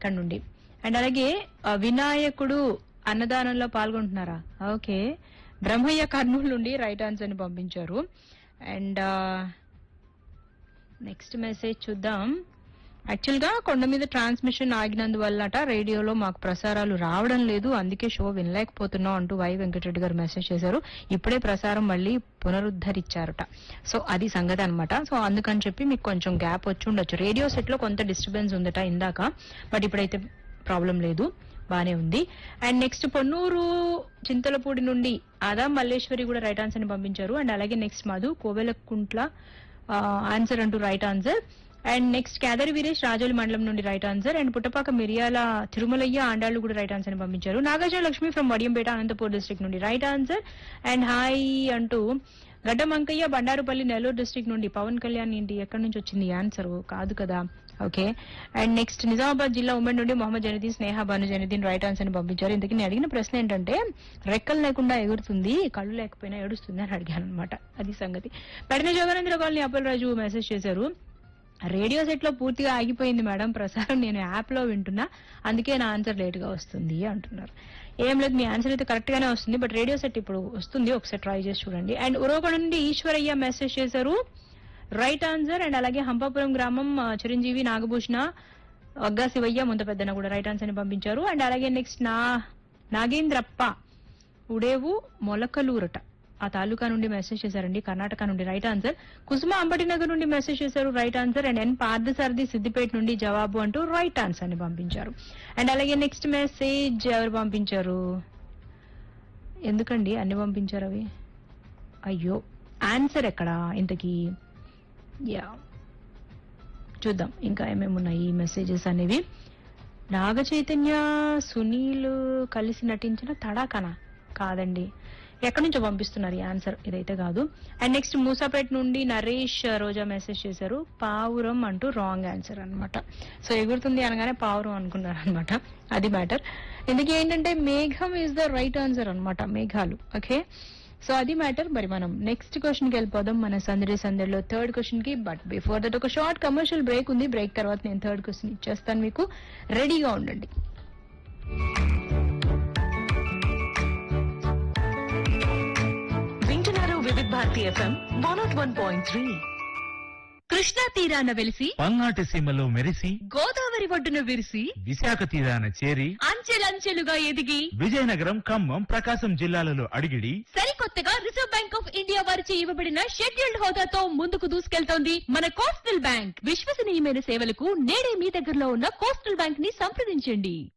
అక్కడ నుండి అండ్ అలాగే ఆ, వినాయకుడు అన్నదానంలో పాల్గొంటున్నారా ఓకే బ్రహ్మయ్య కర్నూలు నుండి రైట్ ఆన్సర్ ని పంపించారు అండ్ నెక్స్ట్ మెసేజ్ చూద్దాం యాక్చువల్ గా కొండ మీద ట్రాన్స్మిషన్ ఆగినందువల్లట రేడియోలో మాకు ప్రసారాలు రావడం లేదు అందుకే షో వినలేకపోతున్నాం అంటూ వై వెంకటరెడ్డి గారు మెసేజ్ చేశారు ఇప్పుడే ప్రసారం మళ్ళీ పునరుద్ధరించారట సో అది సంగతి అన్నమాట సో అందుకని చెప్పి మీకు కొంచెం గ్యాప్ వచ్చి ఉండొచ్చు రేడియో సెట్ లో కొంత డిస్టర్బెన్స్ ఉందట ఇందాక బట్ ఇప్పుడైతే ప్రాబ్లం లేదు బానే ఉంది అండ్ నెక్స్ట్ పొన్నూరు చింతలపూడి నుండి ఆదా మల్లేశ్వరి కూడా రైట్ ఆన్సర్ ని పంపించారు అండ్ అలాగే నెక్స్ట్ మధు కోవెలకుంట్ల ఆన్సర్ అంటూ right answer and next Kedari Veeresh Rajoli మండలం నుండి రైట్ ఆన్సర్ అండ్ పుట్టపాక మిరియాల తిరుమలయ్య ఆండాళ్ళు కూడా రైట్ ఆన్సర్ ని పంపించారు నాగార్జున లక్ష్మి ఫ్రమ్ వడియంపేట అనంతపూర్ డిస్ట్రిక్ట్ నుండి రైట్ ఆన్సర్ అండ్ హాయ్ అంటూ గడ్డమంకయ్య బండారుపల్లి నెల్లూరు డిస్ట్రిక్ట్ నుండి పవన్ కళ్యాణ్ ఏంటి ఎక్కడి నుంచి వచ్చింది ఆన్సర్ కాదు కదా ఓకే అండ్ నెక్స్ట్ నిజామాబాద్ జిల్లా ఉమ్మడి నుండి మొహమ్మద్ జనదీన్ స్నేహ బాను జనదీన్ రైట్ ఆన్సర్ ని పంపించారు ఇంతకీ నేను అడిగిన ప్రశ్న ఏంటంటే రెక్కలు లేకుండా ఎగురుతుంది కళ్ళు లేకపోయినా ఏడుస్తుంది అని అడిగాను అనమాట అది సంగతి పెడన జగనేంద్ర కాలనీ అప్పలరాజు మెసేజ్ చేశారు రేడియో సెట్ లో పూర్తిగా ఆగిపోయింది మేడం ప్రసారం నేను యాప్ లో వింటున్నా అందుకే నా ఆన్సర్ లేట్ గా వస్తుంది అంటున్నారు ఏం లేదు మీ ఆన్సర్ అయితే కరెక్ట్ గానే వస్తుంది బట్ రేడియో సెట్ ఇప్పుడు వస్తుంది ఒకసారి ట్రై చేసి చూడండి అండ్ ఉరవకొండ నుండి ఈశ్వరయ్య మెసేజ్ చేశారు రైట్ ఆన్సర్ అండ్ అలాగే హంపాపురం గ్రామం ఆ, చిరంజీవి నాగభూషణ వగ్గా శివయ్య ముంత పెద్దన కూడా రైట్ ఆన్సర్ ని పంపించారు అండ్ అలాగే నెక్స్ట్ నా నాగేంద్రప్ప ఉడేవు మొలకలూరట ఆ తాలూకా నుండి మెసేజ్ చేశారండి కర్ణాటక నుండి రైట్ ఆన్సర్ కుసుమ అంబటినగర్ నుండి మెసేజ్ చేశారు right answer and N Parthasarathy Siddipet నుండి జవాబు అంటూ రైట్ ఆన్సర్ ని పంపించారు అండ్ అలాగే నెక్స్ట్ మెసేజ్ ఎవరు పంపించారు ఎందుకండి అన్ని పంపించారు అవి అయ్యో ఆన్సర్ ఎక్కడా ఇంతకీ యా చూద్దాం ఇంకా ఏమేమి ఉన్నాయి ఈ మెసేజెస్ అనేవి నాగ చైతన్య సునీల్ కలిసి నటించిన తడాకనా కాదండి ఎక్కడి నుంచో పంపిస్తున్నారు ఈ ఆన్సర్ ఇదైతే కాదు అండ్ నెక్స్ట్ మూసాపేట నుండి నరేష్ రోజా మెసేజ్ చేశారు పావురం అంటూ రాంగ్ ఆన్సర్ అన్నమాట సో ఎగురుతుంది అనగానే పావురం అనుకున్నారు అనమాట అది మ్యాటర్ ఇందుకు ఏంటంటే మేఘం ఈజ్ ద రైట్ ఆన్సర్ అన్నమాట మేఘాలు ఓకే సో అది మ్యాటర్ మరి మనం నెక్స్ట్ క్వశ్చన్ కి వెళ్ళిపోదాం మన సందడి సందడిలో థర్డ్ క్వశ్చన్ కి బట్ బిఫోర్ దట్ ఒక షార్ట్ కమర్షియల్ బ్రేక్ ఉంది బ్రేక్ తర్వాత నేను థర్డ్ క్వశ్చన్ ఇచ్చేస్తాను మీకు రెడీగా ఉండండి వింటున్నారు Vividh Bharati FM one nought one point three Krishna తీరాన వెలిసి పల్నాటి సీమలో మెరిసి గోదావరి ఒడ్డున విరిసి విశాఖ తీరాన చేరి అంచెలంచెలుగా ఎదిగి విజయనగరం ఖమ్మం ప్రకాశం జిల్లాలలో అడిగిడి సరికొత్తగా రిజర్వ్ బ్యాంక్ ఆఫ్ ఇండియా వారిచే ఇవ్వబడిన షెడ్యూల్డ్ హోదాతో ముందుకు దూసుకెళ్తోంది మన కోస్టల్ బ్యాంక్ విశ్వసనీయమైన సేవలకు నేడే మీ దగ్గరలో ఉన్న కోస్టల్ బ్యాంక్ ని సంప్రదించండి